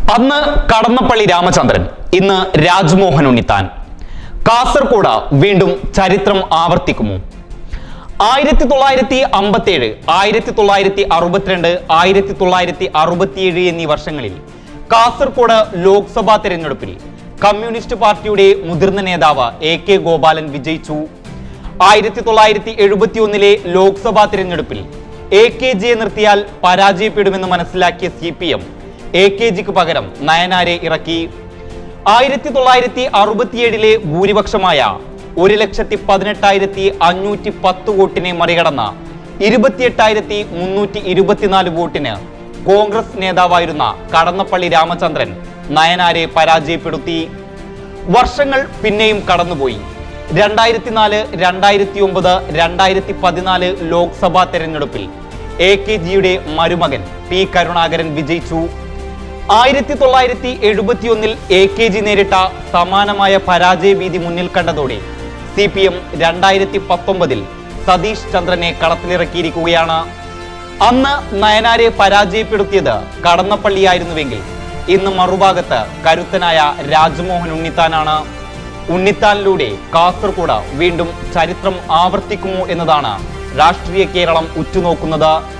അന്ന് കടന്നപ്പള്ളി രാമചന്ദ്രൻ ഇന്ന് രാജ്മോഹൻ ഉണ്ണിത്താൻ കാസർഗോഡ് വീണ്ടും ചരിത്രം ആവർത്തിക്കുമോ ആയിരത്തി തൊള്ളായിരത്തി അമ്പത്തിയേഴ് ആയിരത്തി തൊള്ളായിരത്തി അറുപത്തിരണ്ട് ആയിരത്തി തൊള്ളായിരത്തി അറുപത്തിയേഴ് എന്നീ വർഷങ്ങളിൽ കാസർഗോഡ് ലോക്സഭാ തെരഞ്ഞെടുപ്പിൽ കമ്മ്യൂണിസ്റ്റ് പാർട്ടിയുടെ മുതിർന്ന നേതാവ് എ കെ ഗോപാലൻ വിജയിച്ചു ആയിരത്തി തൊള്ളായിരത്തി എഴുപത്തി ഒന്നിലെ ലോക്സഭാ തിരഞ്ഞെടുപ്പിൽ എ കെ ജിയെ നിർത്തിയാൽ പരാജയപ്പെടുമെന്ന് മനസ്സിലാക്കിയ C P M A K ജിക്ക് പകരം നയനാരെ ഇറക്കി ആയിരത്തി തൊള്ളായിരത്തി അറുപത്തിയേഴിലെ ഭൂരിപക്ഷമായ ഒരു ലക്ഷത്തി പതിനെട്ടായിരത്തി അഞ്ഞൂറ്റി പത്ത് വോട്ടിനെ മറികടന്ന ഇരുപത്തിയെട്ടായിരത്തി മുന്നൂറ്റി ഇരുപത്തിനാല് വോട്ടിന് കോൺഗ്രസ് നേതാവായിരുന്ന കടന്നപ്പള്ളി രാമചന്ദ്രൻ നയനാരെ പരാജയപ്പെടുത്തി വർഷങ്ങൾ പിന്നെയും കടന്നുപോയി രണ്ടായിരത്തി നാല് രണ്ടായിരത്തി ഒമ്പത് രണ്ടായിരത്തി പതിനാല് ലോക്സഭാ തെരഞ്ഞെടുപ്പിൽ എ കെ ജിയുടെ മരുമകൻ പി കരുണാകരൻ വിജയിച്ചു ആയിരത്തി തൊള്ളായിരത്തി എഴുപത്തിയൊന്നിൽ എ കെ ജി നേരിട്ട സമാനമായ പരാജയ ഭീതി മുന്നിൽ കണ്ടതോടെ സി പി എം രണ്ടായിരത്തി പത്തൊമ്പതിൽ സതീഷ് ചന്ദ്രനെ കളത്തിലിറക്കിയിരിക്കുകയാണ് അന്ന് നയനാരെ പരാജയപ്പെടുത്തിയത് കടന്നപ്പള്ളിയായിരുന്നുവെങ്കിൽ ഇന്ന് മറുഭാഗത്ത് കരുത്തനായ രാജ്മോഹൻ ഉണ്ണിത്താനാണ് ഉണ്ണിത്താനിലൂടെ കാസർഗോഡ് വീണ്ടും ചരിത്രം ആവർത്തിക്കുമോ എന്നതാണ് രാഷ്ട്രീയ കേരളം ഉറ്റുനോക്കുന്നത്